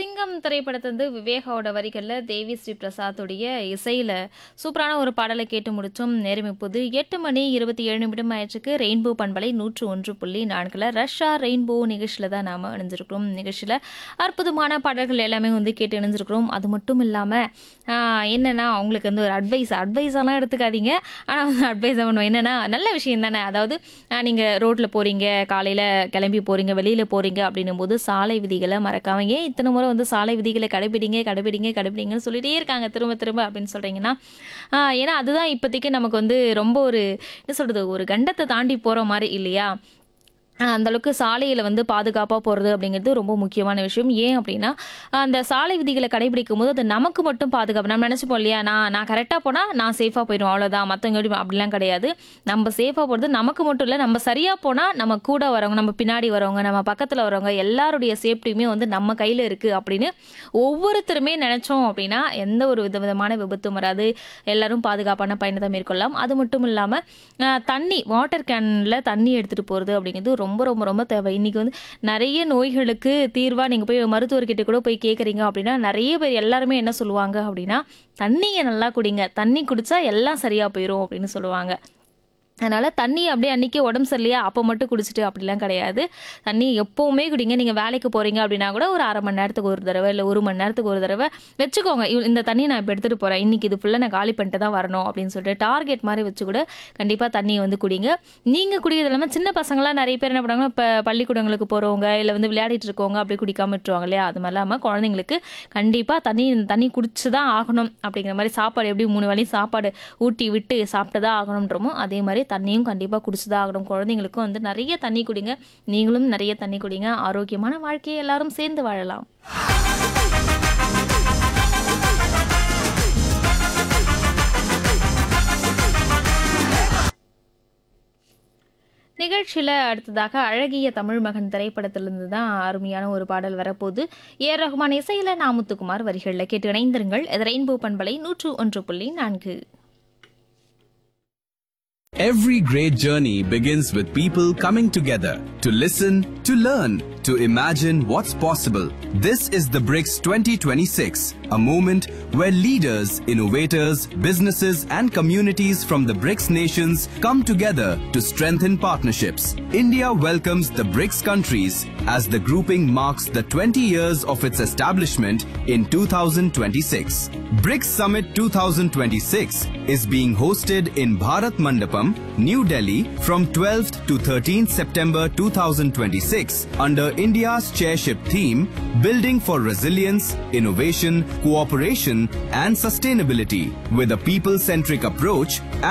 சிங்கம் திரைப்படத்தை வந்து விவேகாவோட வரிகளில் தேவி ஸ்ரீ பிரசாத்துடைய இசையில் சூப்பரான ஒரு பாடலை கேட்டு முடிச்சோம் நேரம் இப்போது எட்டு மணி இருபத்தி ஏழு நிமிடம் ஆயிடுச்சுக்கு ரெயின்போ பண்பலை நூற்று ஒன்று புள்ளி நான்கில் ரஷ்யா ரெயின்போ நிகழ்ச்சியில் தான் நாம் இணைஞ்சிருக்கிறோம் நிகழ்ச்சியில் அற்புதமான பாடல்கள் எல்லாமே வந்து கேட்டு இணைஞ்சிருக்கிறோம் அது மட்டும் இல்லாமல் என்னென்னா அவங்களுக்கு வந்து ஒரு அட்வைஸ் அட்வைஸெல்லாம் எடுத்துக்காதீங்க ஆனால் வந்து அட்வைஸ் பண்ணுவோம் என்னென்னா நல்ல விஷயம் தானே அதாவது நீங்கள் ரோட்டில் போகிறீங்க காலையில் கிளம்பி போகிறீங்க வெளியில் போகிறீங்க அப்படின்னும் போது சாலை விதிகளை மறக்காம ஏன் இத்தனை முறை வந்து சாலை விதிகளை கடைபிடிங்க கடைபிடிங்க கடைபிடிங்கன்னு சொல்லிட்டே இருக்காங்க திரும்ப திரும்ப அப்படின்னு சொல்கிறீங்கன்னா ஏன்னா அதுதான் இப்போதைக்கு நமக்கு வந்து ரொம்ப ஒரு என்ன சொல்கிறது ஒரு கண்டத்தை தாண்டி போகிற மாதிரி இல்லையா ஆஹ் அந்த அளவுக்கு சாலையில் வந்து பாதுகாப்பாக போகிறது அப்படிங்கிறது ரொம்ப முக்கியமான விஷயம் ஏன் அப்படின்னா அந்த சாலை விதிகளை கடைபிடிக்கும் போது அது நமக்கு மட்டும் பாதுகாப்பு நம்ம நினச்சிப்போம் இல்லையா நான் நான் கரெக்டாக போனால் நான் சேஃபாக போயிடுவோம் அவ்வளோதான் மற்றவங்க எப்படி அப்படிலாம் கிடையாது நம்ம சேஃபாக போகிறது நமக்கு மட்டும் இல்லை நம்ம சரியாக போனால் நம்ம கூட வரவங்க நம்ம பின்னாடி வரவங்க நம்ம பக்கத்தில் வரவங்க எல்லாருடைய சேஃப்டியுமே வந்து நம்ம கையில் இருக்குது அப்படின்னு ஒவ்வொருத்தருமே நினச்சோம் அப்படின்னா எந்த ஒரு வித விதமான விபத்தும் வராது எல்லாரும் பாதுகாப்பான பயணத்தை மேற்கொள்ளலாம் அது மட்டும் இல்லாமல் தண்ணி வாட்டர் கேனில் தண்ணி எடுத்துகிட்டு போகிறது அப்படிங்கிறது ரொம்ப ரொம்ப ரொம்ப தேவை இன்றைக்கி வந்து நிறைய நோய்களுக்கு தீர்வாக நீங்கள் போய் மருத்துவர்கிட்ட கூட போய் கேட்குறீங்க அப்படின்னா நிறைய பேர் எல்லாருமே என்ன சொல்லுவாங்க அப்படின்னா தண்ணியை நல்லா குடிங்க தண்ணி குடித்தா எல்லாம் சரியாக போயிடும் அப்படின்னு சொல்லுவாங்க அதனால் தண்ணி அப்படியே அன்றைக்கி உடம்பு சரியில்லையா அப்போ மட்டும் குடிச்சிட்டு அப்படிலாம் கிடையாது தண்ணி எப்போவுமே குடிங்க நீங்கள் வேலைக்கு போகிறீங்க அப்படின்னா கூட ஒரு அரை மணி நேரத்துக்கு ஒரு தடவை இல்லை ஒரு மணி நேரத்துக்கு ஒரு தடவை வச்சுக்கோங்க இவ்- இந்த தண்ணி நான் இப்போ எடுத்துகிட்டு போகிறேன் இன்றைக்கி இது ஃபுல்லாக நான் காலி பண்ணிட்டு தான் வரணும் அப்படின்னு சொல்லிட்டு டார்கெட் மாதிரி வச்சு கூட கண்டிப்பாக தண்ணியை வந்து குடிங்க நீங்கள் குடிக்கிறது இல்லாமல் சின்ன பசங்களாம் நிறைய பேர் என்ன பண்ணுவாங்க இப்போ பள்ளிக்கூடங்களுக்கு போகிறவங்க இல்லை வந்து விளையாடிட்டு இருக்கவங்க அப்படி குடிக்காம விட்டுருவாங்க இல்லையா அது மாதிரி இல்லாமல் குழந்தைங்களுக்கு கண்டிப்பாக தண்ணி தண்ணி குடிச்சு தான் ஆகணும் அப்படிங்கிற மாதிரி சாப்பாடு எப்படி மூணு வேளையும் சாப்பாடு ஊட்டி விட்டு சாப்பிட்டு தான் ஆகணுன்றமோ அதே மாதிரி தண்ணியும் கண்டிப்பாக குடிச்சு தான் ஆகணும் குழந்தைங்களுக்கும் வந்து நிறைய தண்ணி குடிங்க நீங்களும் நிறைய தண்ணி குடிங்க ஆரோக்கியமான வாழ்க்கையை எல்லாரும் சேர்ந்து வாழலாம் நிகழ்ச்சியில் அடுத்ததாக அழகிய தமிழ் மகன் திரைப்படத்திலிருந்து தான் அருமையான ஒரு பாடல் வரப்போகுது ஏ ரஹ்மான் இசையில் நாமுத்துக்குமார் வரிகளில் கேட்டு இணைந்திருங்கள் இது ரெயின்போ பண்பலை நூற்று ஒன்று புள்ளி நான்கு Every great journey begins with people coming together to listen, to learn, to imagine what's possible. This is the BRICS 2026, a moment where leaders, innovators, businesses, and communities from the BRICS nations come together to strengthen partnerships. India welcomes the BRICS countries as the grouping marks the 20 years of its establishment in 2026. BRICS Summit 2026 is being hosted in Bharat Mandapam, New Delhi from 12th to 13th September 2026 under India's chairship theme Building for Resilience, Innovation, Cooperation and Sustainability with a people-centric approach